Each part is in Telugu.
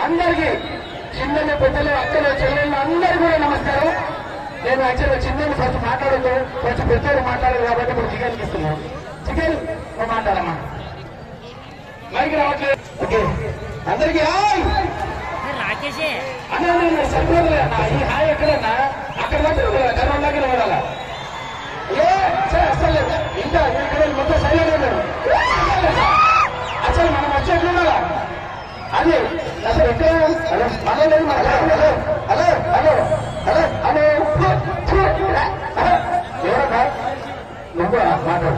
అందరికీ చిన్నలు పెద్దలు అక్కలు చెల్లెళ్ళు అందరికీ కూడా నమస్కారం నేను యాక్చువల్గా చిన్నలు ఫస్ట్ మాట్లాడదు కొంచెం పెద్దలు మాట్లాడదు కాబట్టి ఇప్పుడు చికెన్ ఇస్తున్నాను చికెన్ నువ్వు మాట్లాడమ్మా మైకి రావట్లేదు ఓకే అందరికీ హాయ్ రాకేషే అన్నా నేను సరిపోలే అన్న ఈ హాయ్ ఎక్కడన్నా అక్కడ దగ్గర కరోనా దగ్గర పడాలా ఏ సరే, అసలు లేదు. ఇంకా ఇక్కడ మొత్తం సైలెంట్ ఉన్నారు అసలు మనం వచ్చేట్లు ఉండాలా అది అసలు ఎక్కడ హలో హలో లేదు మన hello hello hello hello hello hello ఎవరన్నా నువ్వు మాట్లాడు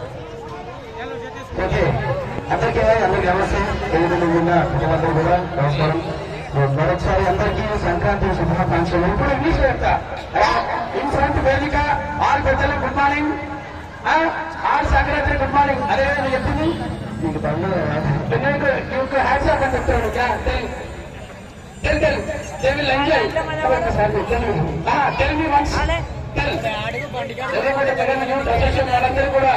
ఓకే అందరికీ అందరికీ నమస్తే తెలుగు ముందా కుటుంబంతో కూడా నమస్కారం మరొకసారి అందరికీ సంక్రాంతి శుభాకాంక్షలు ఇప్పుడు ఇంగ్లీష్ చెప్తా ఇన్ ఫ్రంట్ వేదిక ఆల్ పెద్దలు good morning all secretary good morning అదే నేను చెప్పింది మీకు తమిళ నీకు హ్యాట్స్ ఆఫ్ అని చెప్తాను tell tell they will enjoy ఒకసారి టెల్ మీ వన్స్ టెల్ అడుగు బండిగా ఎర్రగడ్డ జగన్ యూత్ అసోసియేషన్ వాళ్ళందరూ కూడా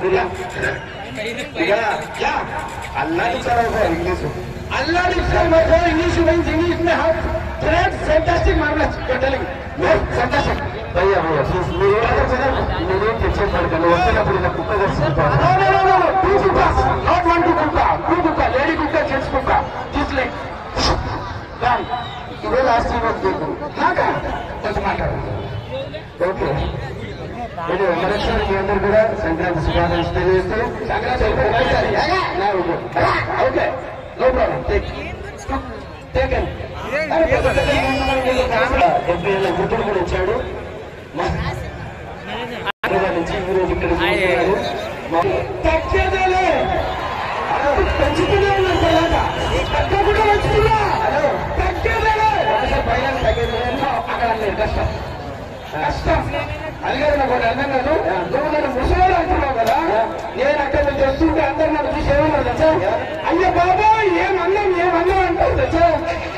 యా అల్లాడి సార్ ఒక ఇంగ్లీష్ అల్లాడి సార్ ఒక English means English may have great fantastic marvellous you telling no fantastic భయ్యా భయ్యా ప్లీజ్ మీరు మీరేం తెచ్చేసారు కానీ వచ్చినప్పుడు ఇలా కుక్క తెచ్చుకుంటారు no no no no two కుక్కస్ నాట్ వన్ టు కుక్క టూ కుక్క లేడీ కుక్క జెంట్స్ కుక్క దిస్ లైక్ ఇదే లాస్ట్ టైం నాకా కొంచెం మాట్లాడు ఓకే ఇది మరొకసారి మీ అందరు కూడా సంక్రాంతి శుభాకాంక్షలు తెలియజేస్తూ Sankranti okay no problem take taken డెబ్బై ఏళ్ళ గుర్తులు కూడా ఇచ్చాడు మా- హైదరాబాద్ నుంచి ఈ రోజు ఇక్కడ కూర్చున్నారు. మా- తగ్గేదేలే. హలో, పెంచుతూనే ఉన్నారు పిల్లగా. తగ్గకుండా పెంచుతున్నా. హలో, తగ్గేదేలే. ఒకసారి పైన తగ్గేదేలే. అక్కడ అన్నారు కష్టం కష్టం అది కాదు నాకు ఒకటి అర్థం కాదు నువ్వు నన్ను ముసలాడు అంటున్నావు కదా నేను అక్కడ నుంచి వస్తుంటే అందరు నన్ను చూసి ఏమన్నారు తెలుసా అయ్య బాబా ఏం అన్నం ఏం అన్నం అంటారు తెలుసా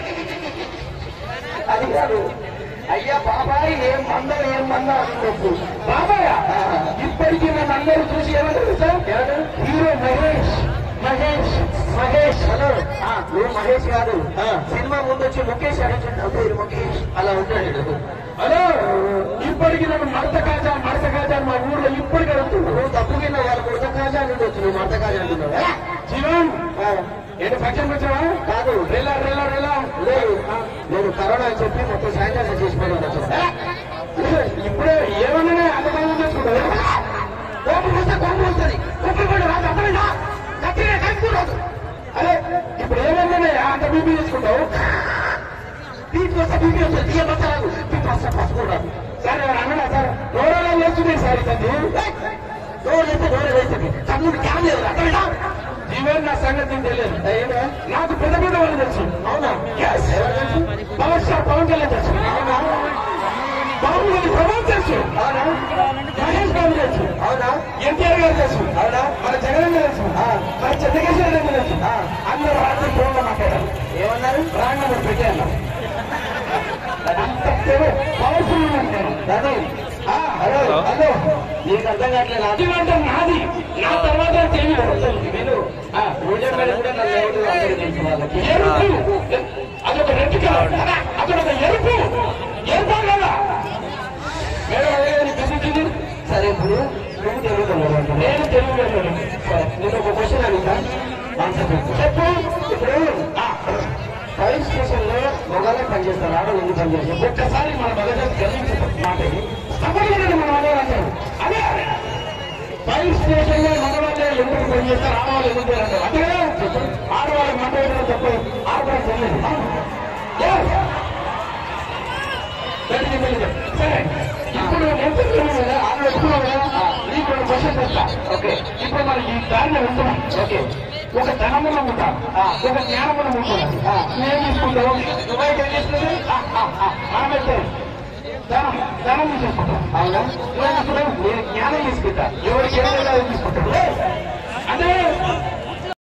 అది కాదు అయ్యా బాబాయ్ ఏం మందం ఏం మందం అనుకోకు బాబాయ్ ఇప్పటికీ నన్ను అందరూ చూసి ఏమంటారు తెలుసా హీరో మహేష్ మహేష్ మహేష్ హలో నువ్వు మహేష్ కాదు సినిమా ముందు వచ్చి ముఖేష్ అడుగుతున్నావు పేరు ముఖేష్ అలా ఉంటాడు హలో ఇప్పటికి నన్ను మడత కాజా మడత కాజా అని మా ఊర్లో ఇప్పటికి అడుగుతున్నావు నువ్వు తప్పు కింద వాళ్ళు మడత కాజా అని ఉండొచ్చు నువ్వు మడత కాజా అంటున్నావు జీవన్ ఏంటి ఫంక్షన్ వచ్చావా కాదు రేలా రేలా రేలా లేదు నేను కరోనా అని చెప్పి మొత్తం శానిటైజర్ చేసిపోయాను ఇప్పుడే ఏమన్నా అంత బాగా చేసుకుంటావు కోపం వస్తే కోపం వస్తుంది కోపం కూడా రాదు అర్థమైందా గట్టిగా కలుపుకోరాదు అరే ఇప్పుడు ఏమన్నా అంత బీపీ చేసుకుంటావు బీపీ వస్తే బీపీ వస్తుంది తీయ బస్సరాదు బీపీ వస్తే పసుకోరాదు సార్ ఎవరు అన్నా సార్ నోడలో వేస్తుంది సార్ ఇతన్ని నోరు వేస్తే నోరు వేస్తుంది తమ్ముడు క్యాన్ లేదు అర్థమైందా జీవన్ నా సంగతి నీకు తెలియదు నాకు పెద్ద పెద్ద వాళ్ళు తెలుసు అవునా పవర్ స్టార్ పవన్ కళ్యాణ్ తెలుసు అవునా బాబుగారి ప్రభావం తెలుసు అవునా మహేష్ బాబు తెలుసు అవునా ఎన్టీఆర్ గారు తెలుసు అవునా మన జగన్ తెలుసు మన చంద్రకేశ్వర రెడ్డి తెలుసు అందరూ రాత్రి ఫోన్ లో మాట్లాడారు ఏమన్నారు రాంగ్ నెంబర్ పెట్టే అన్నారు అంత పవర్ఫుల్ ఉన్నాను అదే హలో హలో నీకు అర్థం కావట్లేదు అది అంటే నాది నా తర్వాత తెలియదు విను పూజ మీద కూడా నన్ను ఎవరు అందరూ తెలుసు వాళ్ళకి ఎరుపు అదొక రెడ్ కలర్ అదొక ఎరుపు ఎరుపు కదా మేడం అదే నీ బిజీ సరే ఇప్పుడు నువ్వు తెలుగుతున్నాడు నేను తెలుగు సరే నేను ఒక క్వశ్చన్ అడుగుతా ఆన్సర్ చెప్పు చెప్పు ఇప్పుడు ఫైర్ స్టేషన్ లో మొగలే పనిచేస్తారు ఆడవాళ్ళు ఎందుకు పనిచేస్తారు ఒక్కసారి మన బలజాతి గర్వించే మాట ఇది. తప్పకుండా మన వాళ్ళు అంటారు అదే ఫైర్ స్టేషన్ లో మగవాళ్ళే ఎందుకు పనిచేస్తారు ఆడవాళ్ళు ఎందుకు అంటారు అంటే కదా ఆడవాళ్ళకి మంట వేయడం తప్ప ఆడవాళ్ళు తెలియదు Yes. దానికి వెళ్ళి సరే ఇప్పుడు నేను చెప్తున్నాను కదా ఆమె ఒప్పుకున్నావు కదా నీకు ఒక క్వశ్చన్ చెప్తా ఓకే ఇప్పుడు మనం ఈ దారిలో వెళ్తున్నాం ఓకే ఒక ధనమున ఉంటాం ఒక జ్ఞానమున ఉంటాం నువ్వేం తీసుకుంటావు నువ్వైతే ఏం చేస్తుంది మనం అయితే ధనం ధనం తీసుకుంటాం అవునా నువ్వేం తీసుకుంటావు నేను జ్ఞానం తీసుకుంటా ఎవరికి ఏం లేదా తీసుకుంటావు అంటే